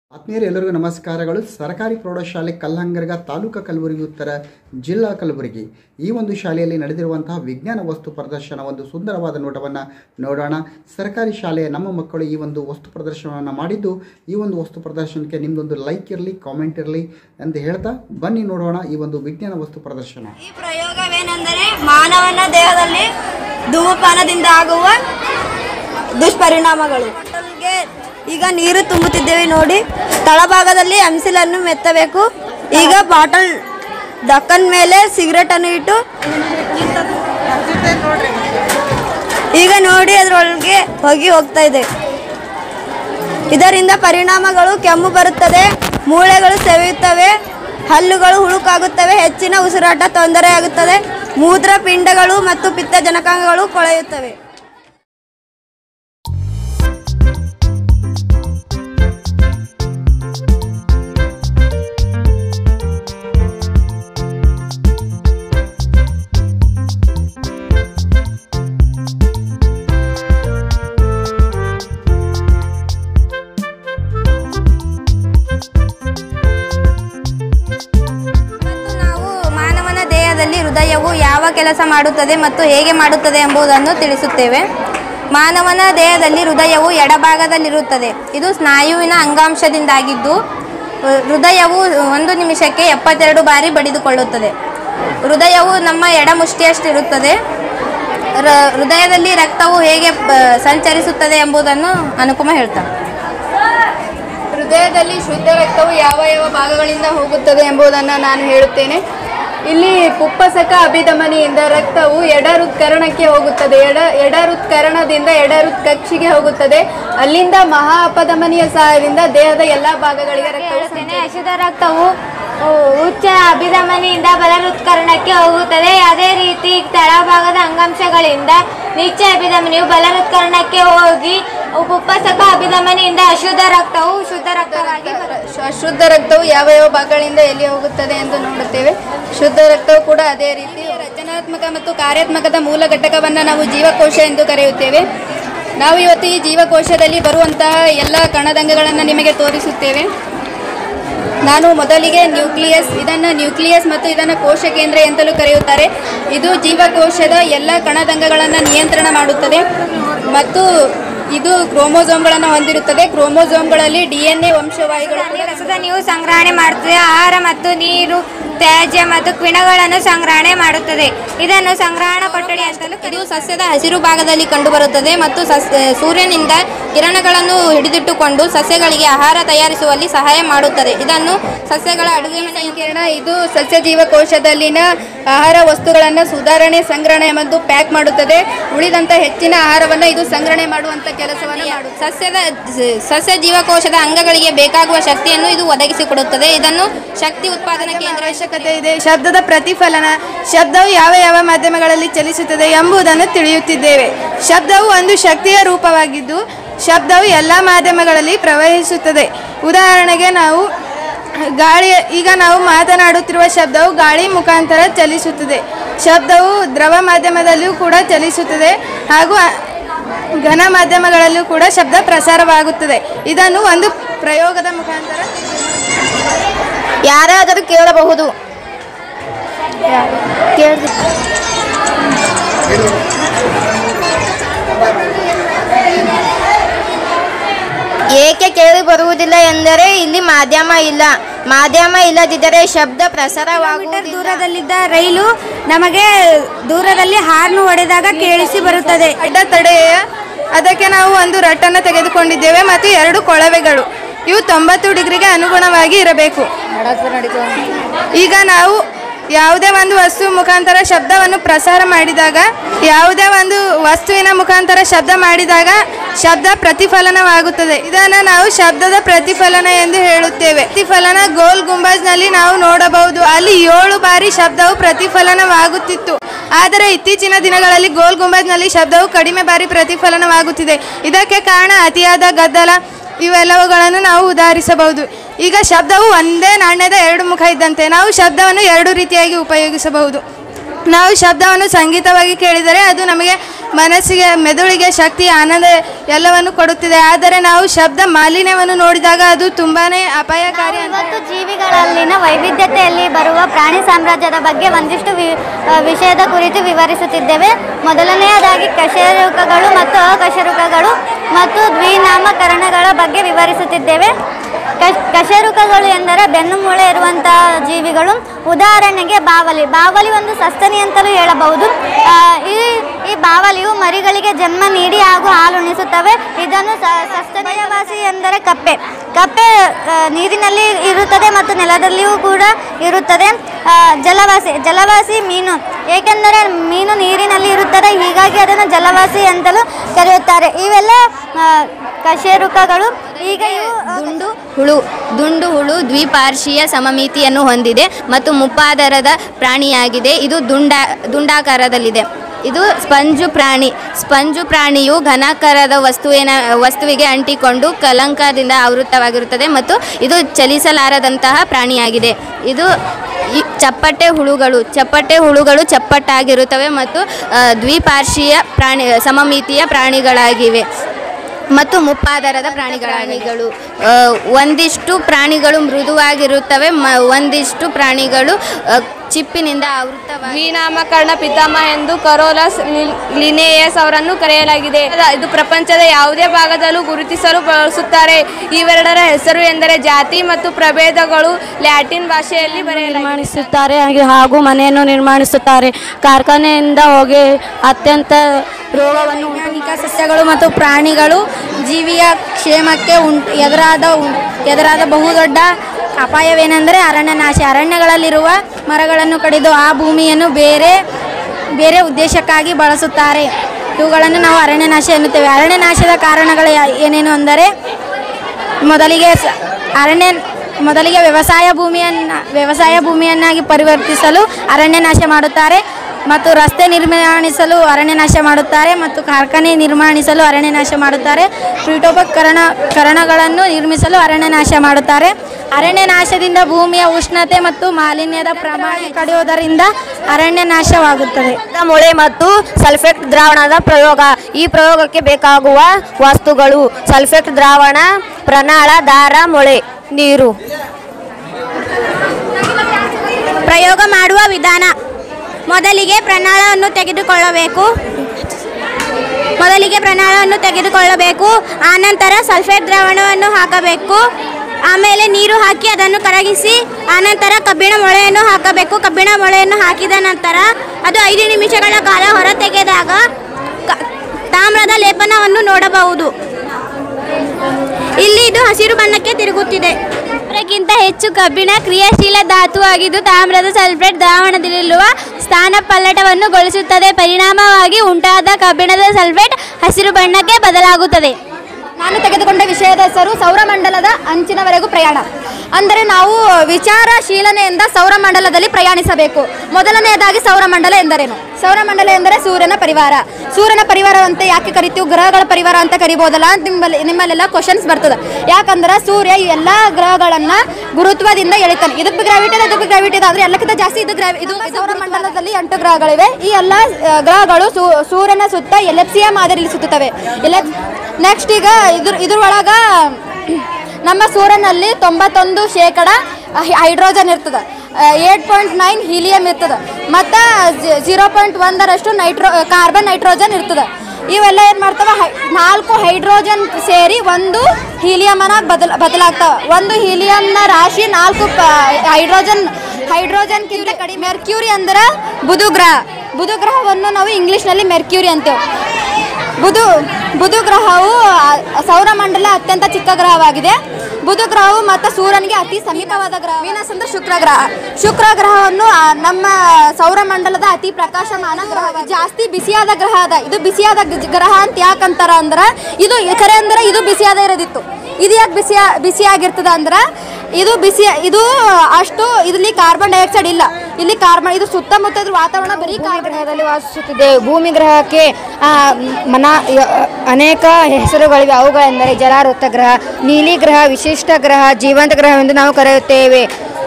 ಆತ್ಮೀಯರು ಎಲ್ಲರಿಗೂ ನಮಸ್ಕಾರಗಳು ಸರ್ಕಾರಿ ಪ್ರೌಢಶಾಲೆ ಕಲ್ಲಂಗರ್ಗ ತಾಲೂಕು ಕಲಬುರಗಿ ಉತ್ತರ ಜಿಲ್ಲಾ ಕಲಬುರಗಿ ಈ ಒಂದು ಶಾಲೆಯಲ್ಲಿ ನಡೆದಿರುವಂತಹ ವಿಜ್ಞಾನ ವಸ್ತು ಪ್ರದರ್ಶನ ಒಂದು ಸುಂದರವಾದ ನೋಟವನ್ನು ನೋಡೋಣ ಸರ್ಕಾರಿ ಶಾಲೆಯ ನಮ್ಮ ಮಕ್ಕಳು ಈ ಒಂದು ವಸ್ತು ಪ್ರದರ್ಶನವನ್ನು ಮಾಡಿದ್ದು ಈ ಒಂದು ವಸ್ತು ಪ್ರದರ್ಶನಕ್ಕೆ ನಿಮ್ಮದೊಂದು ಲೈಕ್ ಇರಲಿ ಕಾಮೆಂಟ್ ಇರಲಿ ಅಂತ ಹೇಳ್ತಾ ಬನ್ನಿ ನೋಡೋಣ ಈ ಒಂದು ವಿಜ್ಞಾನ ವಸ್ತು ಪ್ರದರ್ಶನ ಈ ಪ್ರಯೋಗವೇನೆಂದರೆ ಮಾನವನ ದೇಹದಲ್ಲಿ ಧೂಮಪಾನದಿಂದ ಆಗುವ ದುಷ್ಪರಿಣಾಮಗಳು ಬಾಟಲ್ಗೆ ಈಗ ನೀರು ತುಂಬುತ್ತಿದ್ದೇವೆ ನೋಡಿ ತಳಭಾಗದಲ್ಲಿ ಅಂಸಿಲನ್ನು ಮೆತ್ತಬೇಕು ಈಗ ಬಾಟಲ್ ಡಕ್ಕನ್ ಮೇಲೆ ಸಿಗರೆಟ್ ಅನ್ನು ಇಟ್ಟು ಈಗ ನೋಡಿ ಅದರೊಳಗೆ ಹೊಗೆ ಹೋಗ್ತಾ ಇದೆ ಇದರಿಂದ ಪರಿಣಾಮಗಳು ಕೆಮ್ಮು ಬರುತ್ತದೆ ಮೂಳೆಗಳು ಸೆವೆಯುತ್ತವೆ ಹಲ್ಲುಗಳು ಹುಳುಕಾಗುತ್ತವೆ ಹೆಚ್ಚಿನ ಉಸಿರಾಟ ತೊಂದರೆಯಾಗುತ್ತದೆ ಮೂತ್ರಪಿಂಡಗಳು ಮತ್ತು ಪಿತ್ತಜನಕಾಂಗಗಳು ಕೊಳೆಯುತ್ತವೆ ಮತ್ತು ನಾವು ಮಾನವನ ದೇಹದಲ್ಲಿ ಹೃದಯವು ಯಾವ ಕೆಲಸ ಮಾಡುತ್ತದೆ ಮತ್ತು ಹೇಗೆ ಮಾಡುತ್ತದೆ ಎಂಬುದನ್ನು ತಿಳಿಸುತ್ತೇವೆ ಮಾನವನ ದೇಹದಲ್ಲಿ ಹೃದಯವು ಎಡಭಾಗದಲ್ಲಿರುತ್ತದೆ ಇದು ಸ್ನಾಯುವಿನ ಅಂಗಾಂಶದಿಂದಾಗಿದ್ದು ಹೃ- ಹೃದಯವು ಒಂದು ನಿಮಿಷಕ್ಕೆ ಎಪ್ಪತ್ತೆರಡು ಬಾರಿ ಬಡಿದುಕೊಳ್ಳುತ್ತದೆ ಹೃದಯವು ನಮ್ಮ ಎಡಮುಷ್ಟಿಯಷ್ಟಿರುತ್ತದೆ ರ- ಹೃದಯದಲ್ಲಿ ರಕ್ತವು ಹೇಗೆ ಬ- ಸಂಚರಿಸುತ್ತದೆ ಎಂಬುದನ್ನು ಅನುಪಮ ಹೇಳ್ತಾರೆ ಹೃದಯದಲ್ಲಿ ಶುದ್ಧ ರಕ್ತವು ಯಾವ ಯಾವ ಭಾಗಗಳಿಂದ ಹೋಗುತ್ತದೆ ಎಂಬುದನ್ನು ನಾನು ಹೇಳುತ್ತೇನೆ ಇಲ್ಲಿ ಪುಪ್ಪಸಕ ಅಭಿಧಮನಿಯಿಂದ ರಕ್ತವು ಎಡ ಹೃತ್ಕರಣಕ್ಕೆ ಹೋಗುತ್ತದೆ ಎಡ ಎಡ ಹೃತ್ಕರಣದಿಂದ ಎಡ ಹೃತ್ಕಕ್ಷಿಗೆ ಹೋಗುತ್ತದೆ ಅಲ್ಲಿಂದ ಮಹಾ ಅಪಧಮನಿಯ ಸಹಾಯದಿಂದ ದೇಹದ ಎಲ್ಲ ಭಾಗಗಳಿಗೆ ರಕ್ತವು ಹೇಳುತ್ತೇನೆ ಅಶುದ್ಧ ರಕ್ತವು ಉ, ಉಚ್ಚ ಅಭಿಧಮನಿಯಿಂದ ಬಲರುತ್ಕರಣಕ್ಕೆ ಹೋಗುತ್ತದೆ ಅದೇ ರೀತಿ ತಳಭಾಗದ ಅಂಗಾಂಶಗಳಿಂದ ನಿಚ್ಚ ಅಭಿಧಮನಿಯು ಬಲರುತ್ಕರಣಕ್ಕೆ ಹೋಗಿ ಉಪಸಕ ಅಭಿಧಮನಿಯಿಂದ ಅಶುದ್ಧ ರಕ್ತವು ಶುದ್ಧ ರಕ್ತವಾಗಿ ಬರುತ್ತದೆ ಶು- ಶುದ್ಧ ರಕ್ತವು ಯಾವ ಯಾವ ಭಾಗಗಳಿಂದ ಎಲ್ಲಿ ಹೋಗುತ್ತದೆ ಎಂದು ನೋಡುತ್ತೇವೆ ಶುದ್ಧ ರಕ್ತವು ಕೂಡ ಅದೇ ರೀತಿ ರಚನಾತ್ಮಕ ಮತ್ತು ಕಾರ್ಯಾತ್ಮಕದ ಮೂಲ ಘಟಕವನ್ನು ನಾವು ಜೀವಕೋಶ ಎಂದು ಕರೆಯುತ್ತೇವೆ ನಾವು ಇವತ್ತು ಈ ಜೀವಕೋಶದಲ್ಲಿ ಬರುವಂತಹ ಎಲ್ಲ ಕಣದಂಗಗಳನ್ನು ನಿಮಗೆ ತೋರಿಸುತ್ತೇವೆ ನಾನು ಮೊದಲಿಗೆ ನ್ಯೂಕ್ಲಿಯಸ್ ಇದನ್ನು ನ್ಯೂಕ್ಲಿಯಸ್ ಮತ್ತು ಇದನ್ನು ಕೋಶ ಕೇಂದ್ರ ಎಂತಲೂ ಕರೆಯುತ್ತಾರೆ ಇದು ಜೀವಕೋಶದ ಎಲ್ಲ ಕಣದಂಗಗಳನ್ನು ನಿಯಂತ್ರಣ ಮಾಡುತ್ತದೆ ಮತ್ತು ಇದು ಕ್ರೋಮೋಸೋಮ್ಗಳನ್ನು ಹೊಂದಿರುತ್ತದೆ ಕ್ರೋಮೋಸೋಮ್ಗಳಲ್ಲಿ ಡಿ ಎನ್ ಎ ವಂಶವಾಹಿಗಳು ಕೂಡ ರಸದ ನೀವು ಸಂಗ್ರಹಣೆ ಮಾಡುತ್ತದೆ ಆಹಾರ ಮತ್ತು ನೀರು ತ್ಯಾಜ್ಯ ಮತ್ತು ಕಿಣಗಳನ್ನು ಸಂಗ್ರಹಣೆ ಮಾಡುತ್ತದೆ ಇದನ್ನು ಸಂಗ್ರಹಣಾ ಕೊಠಡಿ ಅಂತಲೂ ಇದು ಸಸ್ಯದ ಹಸಿರು ಭಾಗದಲ್ಲಿ ಕಂಡುಬರುತ್ತದೆ ಮತ್ತು ಸಸ್ ಸೂರ್ಯನಿಂದ ಕಿರಣಗಳನ್ನು ಹಿಡಿದಿಟ್ಟುಕೊಂಡು ಸಸ್ಯಗಳಿಗೆ ಆಹಾರ ತಯಾರಿಸುವಲ್ಲಿ ಸಹಾಯ ಮಾಡುತ್ತದೆ ಇದನ್ನು ಸಸ್ಯಗಳ ಅಡುಗೆ ಮನೆ ಕಿರಣ ಇದು ಸಸ್ಯ ಜೀವಕೋಶದಲ್ಲಿನ ಆಹಾರ ವಸ್ತುಗಳನ್ನು ಸುಧಾರಣೆ ಸಂಗ್ರಹಣೆ ಮತ್ತು ಪ್ಯಾಕ್ ಮಾಡುತ್ತದೆ ಉಳಿದಂತ ಹೆಚ್ಚಿನ ಆಹಾರವನ್ನು ಇದು ಸಂಗ್ರಹಣೆ ಮಾಡುವಂತ ಕೆಲಸವನ್ನು ಮಾಡುತ್ತದೆ ಸಸ್ಯದ ಸಸ್ಯ ಜೀವಕೋಶದ ಅಂಗಗಳಿಗೆ ಬೇಕಾಗುವ ಶಕ್ತಿಯನ್ನು ಇದು ಒದಗಿಸಿಕೊಡುತ್ತದೆ ಇದನ್ನು ಶಕ್ತಿ ಉತ್ಪಾದನಾ ಕೇಂದ್ರ ಅವಶ್ಯಕತೆ ಇದೆ ಶಬ್ದದ ಪ್ರತಿಫಲನ ಶಬ್ದವು ಯಾವ ಯಾವ ಮಾಧ್ಯಮಗಳಲ್ಲಿ ಚಲಿಸುತ್ತದೆ ಎಂಬುದನ್ನು ತಿಳಿಯುತ್ತಿದ್ದೇವೆ ಶಬ್ದವು ಒಂದು ಶಕ್ತಿಯ ರೂಪವಾಗಿದ್ದು ಶಬ್ದವು ಎಲ್ಲ ಮಾಧ್ಯಮಗಳಲ್ಲಿ ಪ್ರವಹಿಸುತ್ತದೆ ಉದಾಹರಣೆಗೆ ನಾವು ಗಾಳಿ ಈಗ ನಾವು ಮಾತನಾಡುತ್ತಿರುವ ಶಬ್ದವು ಗಾಳಿ ಮುಖಾಂತರ ಚಲಿಸುತ್ತದೆ ಶಬ್ದವು ದ್ರವ ಮಾಧ್ಯಮದಲ್ಲಿಯೂ ಕೂಡ ಚಲಿಸುತ್ತದೆ ಹಾಗೂ ಅ- ಘನ ಮಾಧ್ಯಮಗಳಲ್ಲೂ ಕೂಡ ಶಬ್ದ ಪ್ರಸಾರವಾಗುತ್ತದೆ ಇದನ್ನು ಒಂದು ಪ್ರಯೋಗದ ಮುಖಾಂತರ ಯಾರಾದರೂ ಕೇಳಬಹುದು ಏಕೆ ಕೇಳಿ ಬರುವುದಿಲ್ಲ ಎಂದರೆ ಇಲ್ಲಿ ಮಾಧ್ಯಮ ಇಲ್ಲ ಮಾಧ್ಯಮ ಇಲ್ಲದಿದ್ದರೆ ಶಬ್ದ ಪ್ರಸಾರವಾಗುವುದಿಲ್ಲ ದೂರದಲ್ಲಿದ್ದ ರೈಲು ನಮಗೆ ದೂರದಲ್ಲಿ ಹಾರ್ನು ಹೊಡೆದಾಗ ಕೇಳಿಸಿ ಬರುತ್ತದೆ ಅಡ್ಡತಡೆಯ ಅದಕ್ಕೆ ನಾವು ಒಂದು ರಟ್ಟನ್ನು ತೆಗೆದುಕೊಂಡಿದ್ದೇವೆ ಮತ್ತು ಎರಡು ಕೊಳವೆಗಳು ಇವು ತೊಂಬತ್ತು ಡಿಗ್ರಿಗೆ ಅನುಗುಣವಾಗಿ ಇರಬೇಕು ಈಗ ನಾವು ಯಾವುದೇ ಒಂದು ವಸ್ತು ಮುಖಾಂತರ ಶಬ್ದವನ್ನು ಪ್ರಸಾರ ಮಾಡಿದಾಗ ಯಾವುದೇ ಒಂದು ವಸ್ತುವಿನ ಮುಖಾಂತರ ಶಬ್ದ ಮಾಡಿದಾಗ ಶಬ್ದ ಪ್ರತಿಫಲನವಾಗುತ್ತದೆ ಇದನ್ನು ನಾವು ಶಬ್ದದ ಪ್ರತಿಫಲನ ಎಂದು ಹೇಳುತ್ತೇವೆ ಪ್ರತಿಫಲನ ಗೋಲ್ ಗುಂಬಜ್ನಲ್ಲಿ ನಾವು ನೋಡಬಹುದು ಅಲ್ಲಿ ಏಳು ಬಾರಿ ಶಬ್ದವು ಪ್ರತಿಫಲನವಾಗುತ್ತಿತ್ತು ಆದರೆ ಇತ್ತೀಚಿನ ದಿನಗಳಲ್ಲಿ ಗೋಲ್ ಗುಂಬಜ್ನಲ್ಲಿ ಶಬ್ದವು ಕಡಿಮೆ ಬಾರಿ ಪ್ರತಿಫಲನವಾಗುತ್ತಿದೆ ಇದಕ್ಕೆ ಕಾರಣ ಅತಿಯಾದ ಗದ್ದಲ ಇವೆಲ್ಲವುಗಳನ್ನು ನಾವು ಉದಾಹರಿಸಬಹುದು ಈಗ ಶಬ್ದವು ಒಂದೇ ನಾಣ್ಯದ ಎರಡು ಮುಖ ಇದ್ದಂತೆ ನಾವು ಶಬ್ದವನ್ನು ಎರಡು ರೀತಿಯಾಗಿ ಉಪಯೋಗಿಸಬಹುದು ನಾವು ಶಬ್ದವನ್ನು ಸಂಗೀತವಾಗಿ ಕೇಳಿದರೆ ಅದು ನಮಗೆ ಮನಸ್ಸಿಗೆ ಮೆದುಳಿಗೆ ಶಕ್ತಿ ಆನಂದ ಎಲ್ಲವನ್ನು ಕೊಡುತ್ತಿದೆ ಆದರೆ ನಾವು ಶಬ್ದ ಮಾಲಿನ್ಯವನ್ನು ನೋಡಿದಾಗ ಅದು ತುಂಬಾ ಅಪಾಯಕಾರಿ ಅಂತ ಇವತ್ತು ಜೀವಿಗಳಲ್ಲಿನ ವೈವಿಧ್ಯತೆಯಲ್ಲಿ ಬರುವ ಪ್ರಾಣಿ ಸಾಮ್ರಾಜ್ಯದ ಬಗ್ಗೆ ಒಂದಿಷ್ಟು ವಿ- ಆ, ವಿಷಯದ ಕುರಿತು ವಿವರಿಸುತ್ತಿದ್ದೇವೆ ಮೊದಲನೆಯದಾಗಿ ಕಶೇರುಕಗಳು ಮತ್ತು ಅಕಶೇರುಕಗಳು ಮತ್ತು ದ್ವಿನಾಮಕರಣಗಳ ಬಗ್ಗೆ ವಿವರಿಸುತ್ತಿದ್ದೇವೆ ಕಶ್- ಕಶೇರುಕಗಳು ಎಂದರೆ ಬೆನ್ನು ಮೂಳೆ ಇರುವಂತಹ ಜೀವಿಗಳು ಉದಾಹರಣೆಗೆ ಬಾವಲಿ ಬಾವಲಿ ಒಂದು ಸಸ್ತನಿ ಅಂತಲೂ ಹೇಳಬಹುದು ಆ, ಈ ಈ ಬಾವಲಿಯು ಮರಿಗಳಿಗೆ ಜನ್ಮ ನೀಡಿ ಹಾಗೂ ಹಾಲುಣಿಸುತ್ತವೆ ಇದನ್ನು ಸ- ಸಸ್ತನಿಯವಾಸಿ ಎಂದರೆ ಕಪ್ಪೆ ಕಪ್ಪೆ ಆ, ನೀರಿನಲ್ಲಿ ಇರುತ್ತದೆ ಮತ್ತು ನೆಲದಲ್ಲಿಯೂ ಕೂಡ ಇರುತ್ತದೆ ಆ, ಜಲವಾಸಿ ಜಲವಾಸಿ ಮೀನು ಏಕೆಂದರೆ ಮೀನು ನೀರಿನಲ್ಲಿ ಇರುತ್ತದೆ ಹೀಗಾಗಿ ಅದನ್ನು ಜಲವಾಸಿ ಅಂತಲೂ ಕರೆಯುತ್ತಾರೆ ಇವೆಲ್ಲ ಆ, ಕಶೇರುಕಗಳು ಈಗ ಇವು ದುಂಡು ಹುಳು ದುಂಡು ಹುಳು ದ್ವಿಪಾರ್ಶ್ವೀಯ ಸಮಮಿತಿಯನ್ನು ಹೊಂದಿದೆ ಮತ್ತು ಮುಪ್ಪಾದರದ ಪ್ರಾಣಿಯಾಗಿದೆ ಇದು ದುಂಡ ದುಂಡಾಕಾರದಲ್ಲಿದೆ ಇದು ಸ್ಪಂಜು ಪ್ರಾಣಿ ಸ್ಪಂಜು ಪ್ರಾಣಿಯು ಘನಾಕಾರದ ವಸ್ತುವಿನ ವಸ್ತುವಿಗೆ ಅಂಟಿಕೊಂಡು ಕಲಂಕದಿಂದ ಆವೃತವಾಗಿರುತ್ತದೆ ಮತ್ತು ಇದು ಚಲಿಸಲಾರದಂತಹ ಪ್ರಾಣಿಯಾಗಿದೆ ಇದು ಈ ಚಪ್ಪಟೆ ಹುಳುಗಳು ಚಪ್ಪಟೆ ಹುಳುಗಳು ಚಪ್ಪಟ್ಟಾಗಿರುತ್ತವೆ ಮತ್ತು ಆ, ದ್ವಿಪಾರ್ಶ್ವೀಯ ಪ್ರಾಣಿ ಸಮಮಿತಿಯ ಪ್ರಾಣಿಗಳಾಗಿವೆ ಮತ್ತು ಮುಪ್ಪಾದರದ ಪ್ರಾಣಿಗಳಾಣಿಗಳು ಆ, ಒಂದಿಷ್ಟು ಪ್ರಾಣಿಗಳು ಮೃದುವಾಗಿರುತ್ತವೆ ಮ ಒಂದಿಷ್ಟು ಪ್ರಾಣಿಗಳು ಆ, ಚಿಪ್ಪಿನಿಂದ ಆವೃತವಾಗಿ ದ್ವಿನಾಮಕರಣ ಪಿತಾಮಹ ಎಂದು ಕರೋಲಸ್ ಲಿನ್- ಲಿನೇಯಸ್ ಅವರನ್ನು ಕರೆಯಲಾಗಿದೆ ಇದು ಪ್ರಪಂಚದ ಯಾವುದೇ ಭಾಗದಲ್ಲೂ ಗುರುತಿಸಲು ಬಳಸುತ್ತಾರೆ ಇವೆರಡರ ಹೆಸರು ಎಂದರೆ ಜಾತಿ ಮತ್ತು ಪ್ರಭೇದಗಳು ಲ್ಯಾಟಿನ್ ಭಾಷೆಯಲ್ಲಿ ಬರೆಯಲಾಗಿದೆ ನಿರ್ಮಾಣಿಸುತ್ತಾರೆ ಹಾಗೆ ಹಾಗೂ ಮನೆಯನ್ನು ನಿರ್ಮಾಣಿಸುತ್ತಾರೆ ಕಾರ್ಖಾನೆಯಿಂದ ಹೋಗಿ ಅತ್ಯಂತ ರೋಗವನ್ನು ವೈಜ್ಞಾನಿಕ ಸಸ್ಯಗಳು ಮತ್ತು ಪ್ರಾಣಿಗಳು ಜೀವಿಯ ಕ್ಷೇಮಕ್ಕೆ ಉಂಟು ಎದುರಾದ ಉಂ- ಎದುರಾದ ಬಹುದೊಡ್ಡ ಅಪಾಯವೇನೆಂದರೆ ಅರಣ್ಯನಾಶ ಅರಣ್ಯಗಳಲ್ಲಿರುವ ಮರಗಳನ್ನು ಕಡಿದು ಆ ಭೂಮಿಯನ್ನು ಬೇರೆ ಬೇರೆ ಉದ್ದೇಶಕ್ಕಾಗಿ ಬಳಸುತ್ತಾರೆ ಇವುಗಳನ್ನು ನಾವು ಅರಣ್ಯನಾಶ ಎನ್ನುತ್ತೇವೆ ಅರಣ್ಯನಾಶದ ಕಾರಣಗಳು ಯಾ- ಏನೇನು ಅಂದರೆ ಮೊದಲಿಗೆ ಸ- ಅರಣ್ಯ ಮೊದಲಿಗೆ ವ್ಯವಸಾಯ ಭೂಮಿಯನ್ನು ವ್ಯವಸಾಯ ಭೂಮಿಯನ್ನಾಗಿ ಪರಿವರ್ತಿಸಲು ಅರಣ್ಯನಾಶ ಮಾಡುತ್ತಾರೆ ಮತ್ತು ರಸ್ತೆ ನಿರ್ಮಾಣಿಸಲು ಅರಣ್ಯನಾಶ ಮಾಡುತ್ತಾರೆ ಮತ್ತು ಕಾರ್ಖಾನೆ ನಿರ್ಮಾಣಿಸಲು ಅರಣ್ಯನಾಶ ಮಾಡುತ್ತಾರೆ ಪೀಠೋಪಕರಣ ಕರಣಗಳನ್ನು ನಿರ್ಮಿಸಲು ಅರಣ್ಯನಾಶ ಮಾಡುತ್ತಾರೆ ಅರಣ್ಯನಾಶದಿಂದ ಭೂಮಿಯ ಉಷ್ಣತೆ ಮತ್ತು ಮಾಲಿನ್ಯದ ಪ್ರಮಾಣ ಕಡಿಯುವುದರಿಂದ ಅರಣ್ಯನಾಶವಾಗುತ್ತದೆ ಮೊಳೆ ಮತ್ತು ಸಲ್ಫೇಟ್ ದ್ರಾವಣದ ಪ್ರಯೋಗ ಈ ಪ್ರಯೋಗಕ್ಕೆ ಬೇಕಾಗುವ ವಸ್ತುಗಳು ಸಲ್ಫೇಟ್ ದ್ರಾವಣ ಪ್ರಣಾಳ ದಾರ ಮೊಳೆ ನೀರು ಪ್ರಯೋಗ ಮಾಡುವ ವಿಧಾನ ಮೊದಲಿಗೆ ಪ್ರಣಾಳವನ್ನು ತೆಗೆದುಕೊಳ್ಳಬೇಕು ಮೊದಲಿಗೆ ಪ್ರಣಾಳವನ್ನು ತೆಗೆದುಕೊಳ್ಳಬೇಕು ಆನಂತರ ಸಲ್ಫೇಟ್ ದ್ರಾವಣವನ್ನು ಹಾಕಬೇಕು ಆಮೇಲೆ ನೀರು ಹಾಕಿ ಅದನ್ನು ಕರಗಿಸಿ ಆನಂತರ ಕಬ್ಬಿಣ ಮೊಳೆಯನ್ನು ಹಾಕಬೇಕು ಕಬ್ಬಿಣ ಮೊಳೆಯನ್ನು ಹಾಕಿದ ನಂತರ ಅದು ಐದು ನಿಮಿಷಗಳ ಕಾಲ ಹೊರತೆಗೆದಾಗ ಕ- ತಾಮ್ರದ ಲೇಪನವನ್ನು ನೋಡಬಹುದು ಇಲ್ಲಿ ಇದು ಹಸಿರು ಬಣ್ಣಕ್ಕೆ ತಿರುಗುತ್ತಿದೆ ಗಿಂತ ಹೆಚ್ಚು ಕಬ್ಬಿಣ ಕ್ರಿಯಾಶೀಲ ಧಾತು ಆಗಿದ್ದು ತಾಮ್ರದ ಸಲ್ಫೇಟ್ ದ್ರಾವಣದಲ್ಲಿರುವ ಸ್ಥಾನ ಪಲ್ಲಟವನ್ನು ಗೊಳಿಸುತ್ತದೆ ಪರಿಣಾಮವಾಗಿ ಉಂಟಾದ ಕಬ್ಬಿಣದ ಸಲ್ಫೇಟ್ ಹಸಿರು ಬಣ್ಣಕ್ಕೆ ಬದಲಾಗುತ್ತದೆ ನಾನು ತೆಗೆದುಕೊಂಡ ವಿಷಯದ ಹೆಸರು ಸೌರಮಂಡಲದ ಅಂಚಿನವರೆಗೂ ಪ್ರಯಾಣ ಅಂದರೆ ನಾವು ವಿಚಾರಶೀಲನೆಯಿಂದ ಸೌರಮಂಡಲದಲ್ಲಿ ಪ್ರಯಾಣಿಸಬೇಕು ಮೊದಲನೆಯದಾಗಿ ಸೌರಮಂಡಲ ಎಂದರೇನು ಸೌರಮಂಡಲ ಎಂದರೆ ಸೂರ್ಯನ ಪರಿವಾರ ಸೂರ್ಯನ ಪರಿವಾರ ಅಂತ ಯಾಕೆ ಕರಿತೀವಿ ಗ್ರಹಗಳ ಪರಿವಾರ ಅಂತ ಕರಿಬೋದಲ್ಲ ನಿಮ್ಮಲ್ಲಿ ನಿಮ್ಮಲ್ಲೆಲ್ಲ ಕ್ವಶನ್ಸ್ ಬರ್ತದೆ ಯಾಕಂದ್ರೆ ಸೂರ್ಯ ಈ ಎಲ್ಲ ಗ್ರಹಗಳನ್ನ ಗುರುತ್ವದಿಂದ ಎಳಿತಾನೆ ಇದಕ್ಕೆ ಗ್ರಾವಿಟಿ ಇದೆ ಇದಕ್ಕೆ ಗ್ರಾವಿಟಿ ಇದೆ ಅಂದ್ರೆ ಎಲ್ಲಕ್ಕಿಂತ ಜಾಸ್ತಿ ಇದು ಗ್ರಾವಿ ಇದು ಸೌರಮಂಡಲದಲ್ಲಿ ಎಂಟು ಗ್ರಹಗಳಿವೆ ಈ ಎಲ್ಲ ಆ, ಗ್ರಹಗಳು ಸೂ- ಸೂರ್ಯನ ಸುತ್ತ ಎಲೆಪ್ಸಿಯ ಮಾದರಿಯಲ್ಲಿ ಸುತ್ತುತ್ತವೆ ಎಲೆಪ್ ನೆಕ್ಸ್ಟ್ ಈಗ ಇದ್ರ ಇದ್ರೊಳಗ ನಮ್ಮ ಸೂರ್ಯನಲ್ಲಿ ತೊಂಬತ್ತೊಂದು ಶೇಕಡ ಹೈಡ್ರೋಜನ್ ಇರ್ತದೆ ಏಟ್ ಪಾಯಿಂಟ್ ನೈನ್ ಹೀಲಿಯಂ ಇರ್ತದೆ ಮತ್ತು ಜೀರೋ ಪಾಯಿಂಟ್ ಒಂದರಷ್ಟು ನೈಟ್ರೋ ಕಾರ್ಬನ್ ನೈಟ್ರೋಜನ್ ಇರ್ತದೆ ಇವೆಲ್ಲ ಏನು ಮಾಡ್ತವೆ ಹೈ ನಾಲ್ಕು ಹೈಡ್ರೋಜನ್ ಸೇರಿ ಒಂದು ಹೀಲಿಯಮನ ಬದಲ ಬದಲಾಗ್ತವೆ ಒಂದು ಹೀಲಿಯಂನ ರಾಶಿ ನಾಲ್ಕು ಪ- ಹೈಡ್ರೋಜನ್ ಹೈಡ್ರೋಜನ್ಗಿಂತ ಕಡಿಮೆ ಮೆರ್ಕ್ಯೂರಿ ಅಂದ್ರೆ ಬುಧ ಗ್ರಹ ಬುಧ ಗ್ರಹವನ್ನು ನಾವು ಇಂಗ್ಲೀಷ್ನಲ್ಲಿ ಮೆರ್ಕ್ಯೂರಿ ಅಂತೇವೆ ಬುಧ ಬುಧ ಗ್ರಹವು ಆ, ಸೌರಮಂಡಲ ಅತ್ಯಂತ ಚಿಕ್ಕ ಗ್ರಹವಾಗಿದೆ ಬುಧ ಗ್ರಹವು ಮತ್ತು ಸೂರ್ಯನಿಗೆ ಅತಿ ಸಮೀಪವಾದ ಗ್ರಹ ವೀನಸ್ ಅಂದ್ರೆ ಶುಕ್ರ ಗ್ರಹ ಶುಕ್ರ ಗ್ರಹವನ್ನು ಆ, ನಮ್ಮ ಸೌರಮಂಡಲದ ಅತಿ ಪ್ರಕಾಶಮಾನ ಗ್ರಹ ಜಾಸ್ತಿ ಬಿಸಿಯಾದ ಗ್ರಹ ಅದ ಇದು ಬಿಸಿಯಾದ ಗ್- ಗ್ರಹ ಅಂತ ಯಾಕಂತಾರ ಅಂದ್ರೆ ಇದು ಖರೆ ಅಂದ್ರೆ ಇದು ಬಿಸಿಯಾದ ಇರೋದಿತ್ತು ಇದು ಯಾಕೆ ಬಿಸಿ ಬಿಸಿಯಾಗಿರ್ತದ ಅಂದ್ರೆ ಇದು ಬಿಸಿ ಇದು ಅಷ್ಟು ಇಲ್ಲಿ ಕಾರ್ಬನ್ ಡೈಆಕ್ಸೈಡ್ ಇಲ್ಲ ಇಲ್ಲಿ ಕಾರ್ಬನ್ ಇದು ಸುತ್ತಮುತ್ತ ಇದ್ರ ವಾತಾವರಣ ಬರೀ ಕಾರ್ಬನ್ ಗ್ರಹದಲ್ಲಿ ವಾಸಿಸುತ್ತಿದೆ ಭೂಮಿ ಗ್ರಹಕ್ಕೆ ಆ, ಮನ ಯ- ಅನೇಕ ಹೆಸರುಗಳಿವೆ ಅವುಗಳೆಂದರೆ ಜಲಾವೃತ ಗ್ರಹ ನೀಲಿ ಗ್ರಹ ವಿಶಿಷ್ಟ ಗ್ರಹ ಜೀವಂತ ಗ್ರಹವೆಂದು ನಾವು ಕರೆಯುತ್ತೇವೆ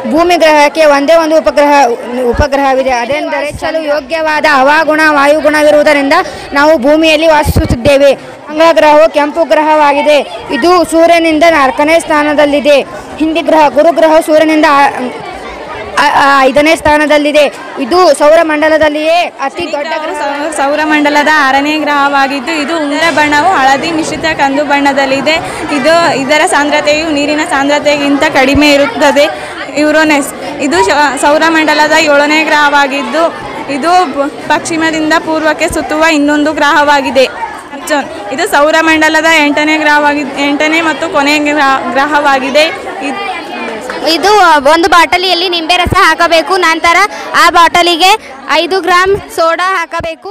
ಭೂಮಿ ಗ್ರಹಕ್ಕೆ ಒಂದೇ ಒಂದು ಉಪಗ್ರಹ ಉಪಗ್ರಹವಿದೆ ಅದೆಂದರೆ ಚಲು ಯೋಗ್ಯವಾದ ಹವಾಗುಣ ವಾಯುಗುಣವಿರುವುದರಿಂದ ನಾವು ಭೂಮಿಯಲ್ಲಿ ವಾಸಿಸುತ್ತಿದ್ದೇವೆ ಅಂಗಗ್ರಹವು ಕೆಂಪು ಗ್ರಹವಾಗಿದೆ ಇದು ಸೂರ್ಯನಿಂದ ನಾಲ್ಕನೇ ಸ್ಥಾನದಲ್ಲಿದೆ ಹಿಂದಿ ಗ್ರಹ ಗುರುಗ್ರಹ ಸೂರ್ಯನಿಂದ ಆ- ಆ- ಆ ಐದನೇ ಸ್ಥಾನದಲ್ಲಿದೆ ಇದು ಸೌರಮಂಡಲದಲ್ಲಿಯೇ ಅತಿ ದೊಡ್ಡ ಗ್ರಹ ಸೌ- ಸೌರಮಂಡಲದ ಆರನೇ ಗ್ರಹವಾಗಿದ್ದು ಇದು ಉಂಗ್ರ ಬಣ್ಣವು ಹಳದಿ ಮಿಶ್ರಿತ ಕಂದು ಬಣ್ಣದಲ್ಲಿದೆ ಇದು ಇದರ ಸಾಂದ್ರತೆಯು ನೀರಿನ ಸಾಂದ್ರತೆಗಿಂತ ಕಡಿಮೆ ಇರುತ್ತದೆ ಯುರೋನೆಸ್ ಇದು ಶ- ಸೌರಮಂಡಲದ ಏಳನೇ ಗ್ರಹವಾಗಿದ್ದು ಇದು ಪ- ಪಶ್ಚಿಮದಿಂದ ಪೂರ್ವಕ್ಕೆ ಸುತ್ತುವ ಇನ್ನೊಂದು ಗ್ರಹವಾಗಿದೆ ನೆಪ್ಚೂನ್. ಇದು ಸೌರಮಂಡಲದ ಎಂಟನೇ ಗ್ರಹವಾಗಿ ಎಂಟನೇ ಮತ್ತು ಕೊನೆಯ ಗ್ರಹ ಗ್ರಹವಾಗಿದೆ ಇದ್- ಇದು ಒಂದು ಬಾಟಲಿಯಲ್ಲಿ ನಿಂಬೆ ರಸ ಹಾಕಬೇಕು ನಂತರ ಆ ಬಾಟಲಿಗೆ ಐದು ಗ್ರಾಮ್ ಸೋಡಾ ಹಾಕಬೇಕು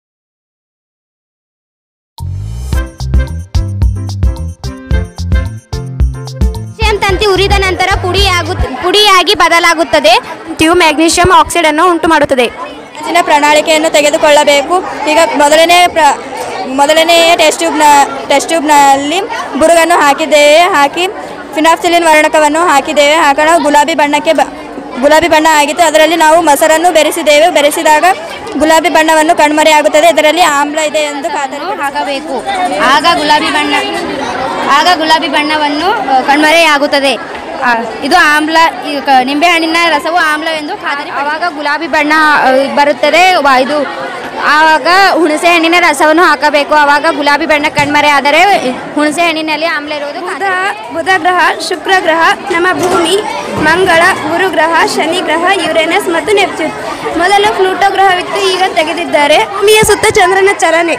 ಮ್ಯಾಗ್ನೀಷಿಯಂ ತಂತಿ ಉರಿದ ನಂತರ ಪುಡಿಯಾಗು ಪುಡಿಯಾಗಿ ಬದಲಾಗುತ್ತದೆ ಟ್ಯೂ ಮ್ಯಾಗ್ನೀಷಿಯಂ ಆಕ್ಸೈಡ್ ಅನ್ನು ಉಂಟು ಮಾಡುತ್ತದೆ ಹೆಚ್ಚಿನ ಪ್ರಣಾಳಿಕೆಯನ್ನು ತೆಗೆದುಕೊಳ್ಳಬೇಕು ಈಗ ಮೊದಲನೇ ಪ್ರ ಮೊದಲನೆಯ ಟೆಸ್ಟ್ ಟ್ಯೂಬ್ನ ಟೆಸ್ಟ್ ಟ್ಯೂಬ್ನಲ್ಲಿ ಬುರುಗನ್ನು ಹಾಕಿದ್ದೇವೆ ಹಾಕಿ ಫಿನಾಫ್ಸಿಲಿನ್ ವರ್ಣಕವನ್ನು ಹಾಕಿದ್ದೇವೆ ಹಾಕೋಣ ಗುಲಾಬಿ ಬಣ್ಣಕ್ಕೆ ಬ ಗುಲಾಬಿ ಬಣ್ಣ ಆಗಿತ್ತು ಅದರಲ್ಲಿ ನಾವು ಮೊಸರನ್ನು ಬೆರೆಸಿದ್ದೇವೆ ಬೆರೆಸಿದಾಗ ಗುಲಾಬಿ ಬಣ್ಣವನ್ನು ಕಣ್ಮರೆಯಾಗುತ್ತದೆ ಇದರಲ್ಲಿ ಆಮ್ಲ ಇದೆ ಎಂದು ಖಾತರಿ ಹಾಕಬೇಕು ಆಗ ಗುಲಾಬಿ ಬಣ್ಣ ಆಗ ಗುಲಾಬಿ ಬಣ್ಣವನ್ನು ಆ, ಕಣ್ಮರೆಯಾಗುತ್ತದೆ ಆ, ಇದು ಆಮ್ಲ ಈ ಕ- ನಿಂಬೆಹಣ್ಣಿನ ರಸವು ಆಮ್ಲವೆಂದು ಖಾತರಿ ಆವಾಗ ಗುಲಾಬಿ ಬಣ್ಣ ಆ, ಬರುತ್ತದೆ ವ- ಇದು ಆವಾಗ ಹುಣಸೆ ಹಣ್ಣಿನ ರಸವನ್ನು ಹಾಕಬೇಕು ಆವಾಗ ಗುಲಾಬಿ ಬಣ್ಣ ಕಣ್ಮರೆ ಆದರೆ ಹುಣಸೆ ಹಣ್ಣಿನಲ್ಲಿ ಆಮ್ಲ ಇರುವುದು ಬುಧ ಬುಧ ಗ್ರಹ ಶುಕ್ರ ಗ್ರಹ ನಮ್ಮ ಭೂಮಿ ಮಂಗಳ ಗುರು ಗ್ರಹ ಶನಿ ಗ್ರಹ ಯುರೇನಸ್ ಮತ್ತು ನೆಪ್ಚೂನ್ ಮೊದಲು ಪ್ಲೂಟೋ ಗ್ರಹವಿತ್ತು ಈಗ ತೆಗೆದಿದ್ದಾರೆ ಭೂಮಿಯ ಸುತ್ತ ಚಂದ್ರನ ಚಲನೆ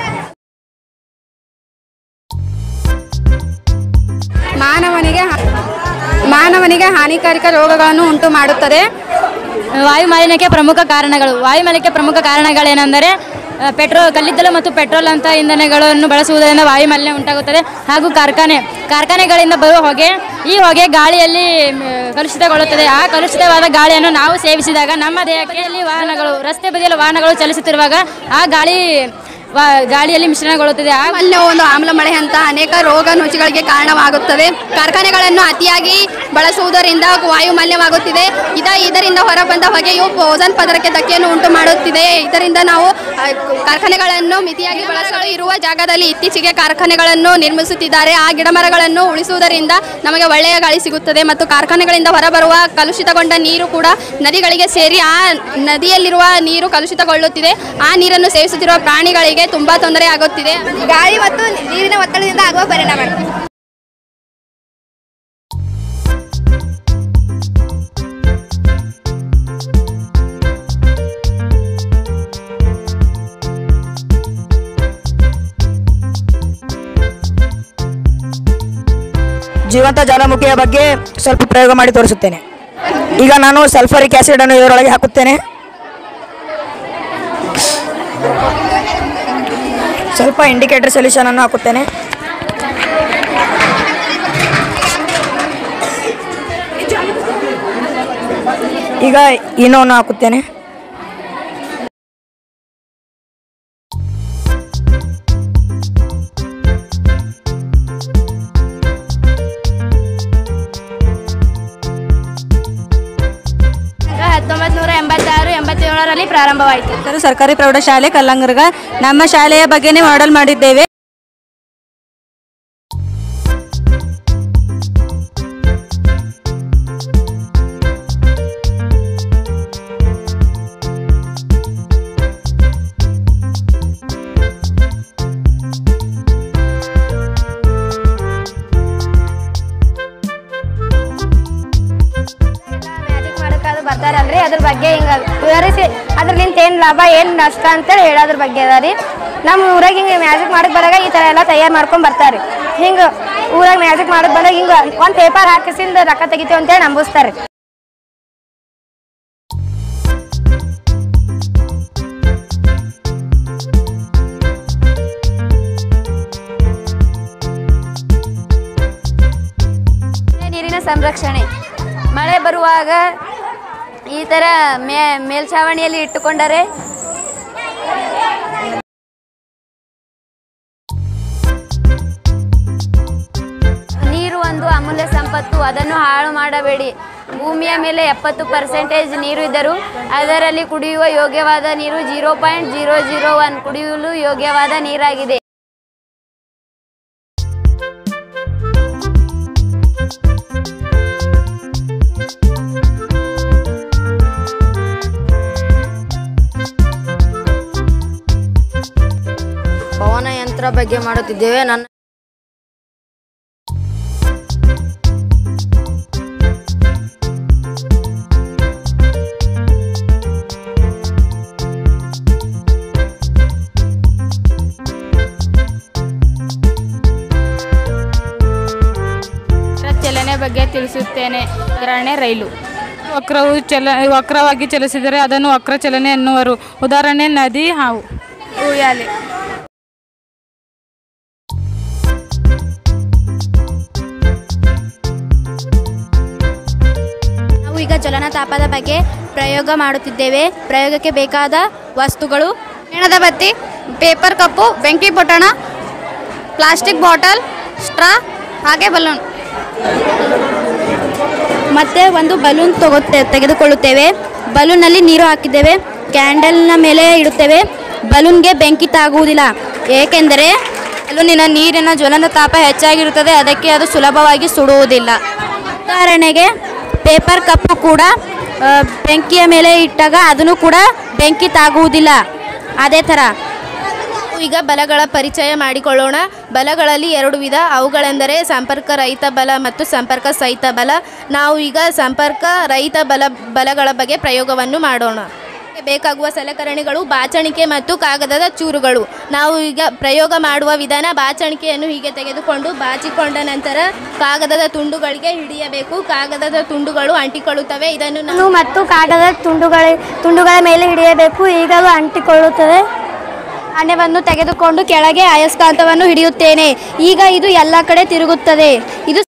ಮಾನವನಿಗೆ ಹಾ- ಮಾನವನಿಗೆ ಹಾನಿಕಾರಕ ರೋಗಗಳನ್ನು ಉಂಟು ಮಾಡುತ್ತದೆ ವಾಯು ಮಾಲಿನ್ಯಕ್ಕೆ ಪ್ರಮುಖ ಕಾರಣಗಳು ವಾಯು ಮಾಲಿನ್ಯಕ್ಕೆ ಪ್ರಮುಖ ಕಾರಣಗಳೇನೆಂದರೆ ಆ, ಪೆಟ್ರೋಲ್ ಕಲ್ಲಿದ್ದಲು ಮತ್ತು ಪೆಟ್ರೋಲ್ ಅಂತ ಇಂಧನಗಳನ್ನು ಬಳಸುವುದರಿಂದ ವಾಯು ಮಾಲಿನ್ಯ ಉಂಟಾಗುತ್ತದೆ ಹಾಗೂ ಕಾರ್ಖಾನೆ ಕಾರ್ಖಾನೆಗಳಿಂದ ಬರುವ ಹೊಗೆ ಈ ಹೊಗೆ ಗಾಳಿಯಲ್ಲಿ ಮ್, ಕಲುಷಿತಗೊಳ್ಳುತ್ತದೆ ಆ ಕಲುಷಿತವಾದ ಗಾಳಿಯನ್ನು ನಾವು ಸೇವಿಸಿದಾಗ ನಮ್ಮ ದೇಹಕ್ಕೆ ಅಲ್ಲಿ ವಾಹನಗಳು ರಸ್ತೆ ಬದಿಯಲ್ಲಿ ವಾಹನಗಳು ಚಲಿಸುತ್ತಿರುವಾಗ ಆ ಗಾಳಿ ವಾ ಗಾಳಿಯಲ್ಲಿ ಮಿಶ್ರಣಗೊಳ್ಳುತ್ತದೆ ಆ ಮಾಲಿನ್ಯ ಒಂದು ಆಮ್ಲ ಮಳೆ ಅಂತ ಅನೇಕ ರೋಗ ರುಚಿಗಳಿಗೆ ಕಾರಣವಾಗುತ್ತದೆ ಕಾರ್ಖಾನೆಗಳನ್ನು ಅತಿಯಾಗಿ ಬಳಸುವುದರಿಂದ ವಾಯು ಮಾಲಿನ್ಯವಾಗುತ್ತಿದೆ ಇದ ಇದರಿಂದ ಹೊರಬಂದ ಹೊಗೆಯು ಓಜನ್ ಪದರಕ್ಕೆ ಧಕ್ಕೆಯನ್ನು ಉಂಟು ಮಾಡುತ್ತಿದೆ ಇದರಿಂದ ನಾವು ಆ, ಕಾರ್ಖಾನೆಗಳನ್ನು ಮಿತಿಯಾಗಿ ಬಳಸಲು ಇರುವ ಜಾಗದಲ್ಲಿ ಇತ್ತೀಚೆಗೆ ಕಾರ್ಖಾನೆಗಳನ್ನು ನಿರ್ಮಿಸುತ್ತಿದ್ದಾರೆ ಆ ಗಿಡಮರಗಳನ್ನು ಉಳಿಸುವುದರಿಂದ ನಮಗೆ ಒಳ್ಳೆಯ ಗಾಳಿ ಸಿಗುತ್ತದೆ ಮತ್ತು ಕಾರ್ಖಾನೆಗಳಿಂದ ಹೊರಬರುವ ಕಲುಷಿತಗೊಂಡ ನೀರು ಕೂಡ ನದಿಗಳಿಗೆ ಸೇರಿ ಆ ನದಿಯಲ್ಲಿರುವ ನೀರು ಕಲುಷಿತಗೊಳ್ಳುತ್ತಿದೆ ಆ ನೀರನ್ನು ಸೇವಿಸುತ್ತಿರುವ ಪ್ರಾಣಿಗಳಿಗೆ ತುಂಬಾ ತೊಂದರೆ ಆಗುತ್ತಿದೆ ಗಾಳಿ ಮತ್ತು ನೀರಿನ ಒತ್ತಡದಿಂದ ಆಗುವ ಪರಿಣಾಮಗಳು ಜೀವಂತ ಜ್ವಾಲಾಮುಖಿಯ ಬಗ್ಗೆ ಸ್ವಲ್ಪ ಪ್ರಯೋಗ ಮಾಡಿ ತೋರಿಸುತ್ತೇನೆ ಈಗ ನಾನು ಸಲ್ಫರಿಕ್ ಆಸಿಡ್ ಅನ್ನು ಇದರೊಳಗೆ ಹಾಕುತ್ತೇನೆ ಸ್ವಲ್ಪ ಇಂಡಿಕೇಟರ್ ಸೊಲ್ಯೂಷನ್ ಅನ್ನು ಹಾಕುತ್ತೇನೆ ಈಗ ಇನೋವನ್ನು ಹಾಕುತ್ತೇನೆ ಹತ್ತೊಂಬತ್ತು ನೂರ ಎಂಬತ್ತಾರು ಎಂಬತ್ತೇಳರಲ್ಲಿ ಪ್ರಾರಂಭವಾಯಿತು ಹೆಸರು ಸರ್ಕಾರಿ ಪ್ರೌಢಶಾಲೆ ಕಲ್ಲಂಗರ್ಗ ನಮ್ಮ ಶಾಲೆಯ ಬಗ್ಗೆನೇ ಮಾಡೆಲ್ ಮಾಡಿದ್ದೇವೆ ಮ್ಯಾಜಿಕ್ ಮಾಡೋಕ್ಕಾದ್ರು ಬರ್ತಾರಲ್ರಿ ಅದ್ರ ಬಗ್ಗೆ ಹಿಂಗೆ ವಿವರಿಸಿ ಅದ್ರಲಿಂತ ಏನು ಲಾಭ ಏನು ನಷ್ಟ ಅಂತೇಳಿ ಹೇಳೋದ್ರ ಬಗ್ಗೆ ಅದ ರೀ ನಮ್ಮ ಊರಾಗ ಹಿಂಗೆ ಮ್ಯಾಜಿಕ್ ಮಾಡಕ್ಕೆ ಬರಾಗ ಈ ಥರ ಎಲ್ಲ ತಯಾರು ಮಾಡ್ಕೊಂಡು ಬರ್ತಾರೆ ಹಿಂಗೆ ಊರಾಗ ಮ್ಯಾಜಿಕ್ ಮಾಡಕ್ಕೆ ಬಂದಾಗ ಹಿಂಗೆ ಒಂದು ಪೇಪರ್ ಹಾಕಿಸಿಂದ ರೊಕ್ಕ ತೆಗಿತೀವಿ ಅಂತೇಳಿ ನಂಬಿಸ್ತಾರೆ ನೀರಿನ ಸಂರಕ್ಷಣೆ ಮಳೆ ಬರುವಾಗ ಈ ಥರ ಮೇ ಮೇಲ್ಛಾವಣಿಯಲ್ಲಿ ಇಟ್ಟುಕೊಂಡರೆ ನೀರು ಒಂದು ಅಮೂಲ್ಯ ಸಂಪತ್ತು ಮತ್ತು ಅದನ್ನು ಹಾಳು ಮಾಡಬೇಡಿ ಭೂಮಿಯ ಮೇಲೆ ಎಪ್ಪತ್ತು ಪರ್ಸೆಂಟೇಜ್ ನೀರು ಇದ್ದರೂ ಅದರಲ್ಲಿ ಕುಡಿಯುವ ಯೋಗ್ಯವಾದ ನೀರು zero point zero zero one ಕುಡಿಯಲು ಯೋಗ್ಯವಾದ ನೀರಾಗಿದೆ ಪವನ ಯಂತ್ರ ಬಗ್ಗೆ ಮಾಡುತ್ತಿದ್ದೇವೆ ನನ್ನ ಚಲನೆ ಬಗ್ಗೆ ತಿಳಿಸುತ್ತೇನೆ ಉದಾಹರಣೆ ರೈಲು ವಕ್ರವು ಚಲ ವಕ್ರವಾಗಿ ಚಲಿಸಿದರೆ ಅದನ್ನು ವಕ್ರ ಚಲನೆ ಎನ್ನುವರು ಉದಾಹರಣೆ ನದಿ ಹಾವು ಉಯ್ಯಾಲೆ ನಾವು ಈಗ ಜ್ವಲನತಾಪದ ಬಗ್ಗೆ ಪ್ರಯೋಗ ಮಾಡುತ್ತಿದ್ದೇವೆ ಪ್ರಯೋಗಕ್ಕೆ ಬೇಕಾದ ವಸ್ತುಗಳು ಮೇಣದ ಬತ್ತಿ ಪೇಪರ್ ಕಪ್ಪು ಬೆಂಕಿ ಪೊಟ್ಟಣ ಪ್ಲಾಸ್ಟಿಕ್ ಬಾಟಲ್ ಸ್ಟ್ರಾ ಹಾಗೆ ಬಲೂನ್ ಮತ್ತೆ ಒಂದು ಬಲೂನ್ ತಗೋತೆ ತೆಗೆದುಕೊಳ್ಳುತ್ತೇವೆ ಬಲೂನಲ್ಲಿ ನೀರು ಹಾಕಿದ್ದೇವೆ ಕ್ಯಾಂಡಲ್ನ ಮೇಲೆ ಇಡುತ್ತೇವೆ ಬಲೂನ್ಗೆ ಬೆಂಕಿ ತಾಗುವುದಿಲ್ಲ ಏಕೆಂದರೆ ಬಲೂನಿನ ನೀರಿನ ಜ್ವಲನ ತಾಪ ಹೆಚ್ಚಾಗಿರುತ್ತದೆ ಅದಕ್ಕೆ ಅದು ಸುಲಭವಾಗಿ ಸುಡುವುದಿಲ್ಲ ಉದಾಹರಣೆಗೆ ಪೇಪರ್ ಕಪ್ಪು ಕೂಡ ಆ, ಬೆಂಕಿಯ ಮೇಲೆ ಇಟ್ಟಾಗ ಅದನ್ನು ಕೂಡ ಬೆಂಕಿ ತಾಗುವುದಿಲ್ಲ ಅದೇ ಥರ ಈಗ ಬಲಗಳ ಪರಿಚಯ ಮಾಡಿಕೊಳ್ಳೋಣ ಬಲಗಳಲ್ಲಿ ಎರಡು ವಿಧ ಅವುಗಳೆಂದರೆ ಸಂಪರ್ಕ ರಹಿತ ಬಲ ಮತ್ತು ಸಂಪರ್ಕ ಸಹಿತ ಬಲ ನಾವು ಈಗ ಸಂಪರ್ಕ ರಹಿತ ಬಲ ಬಲಗಳ ಬಗ್ಗೆ ಪ್ರಯೋಗವನ್ನು ಮಾಡೋಣ ಬೇಕಾಗುವ ಸಲಕರಣೆಗಳು ಬಾಚಣಿಕೆ ಮತ್ತು ಕಾಗದದ ಚೂರುಗಳು ನಾವು ಈಗ ಪ್ರಯೋಗ ಮಾಡುವ ವಿಧಾನ ಬಾಚಣಿಕೆಯನ್ನು ಹೀಗೆ ತೆಗೆದುಕೊಂಡು ಬಾಚಿಕೊಂಡ ನಂತರ ಕಾಗದದ ತುಂಡುಗಳಿಗೆ ಹಿಡಿಯಬೇಕು ಕಾಗದದ ತುಂಡುಗಳು ಅಂಟಿಕೊಳ್ಳುತ್ತವೆ ಇದನ್ನು ನಾವು ಹಣ್ಣು ಮತ್ತು ಕಾಗದ ತುಂಡುಗಳ ತುಂಡುಗಳ ಮೇಲೆ ಹಿಡಿಯಬೇಕು ಈಗಲೂ ಅಂಟಿಕೊಳ್ಳುತ್ತದೆ ನಾಣ್ಯವನ್ನು ತೆಗೆದುಕೊಂಡು ಕೆಳಗೆ ಅಯಸ್ಕಾಂತವನ್ನು ಹಿಡಿಯುತ್ತೇನೆ ಈಗ ಇದು ಎಲ್ಲ ಕಡೆ ತಿರುಗುತ್ತದೆ ಇದು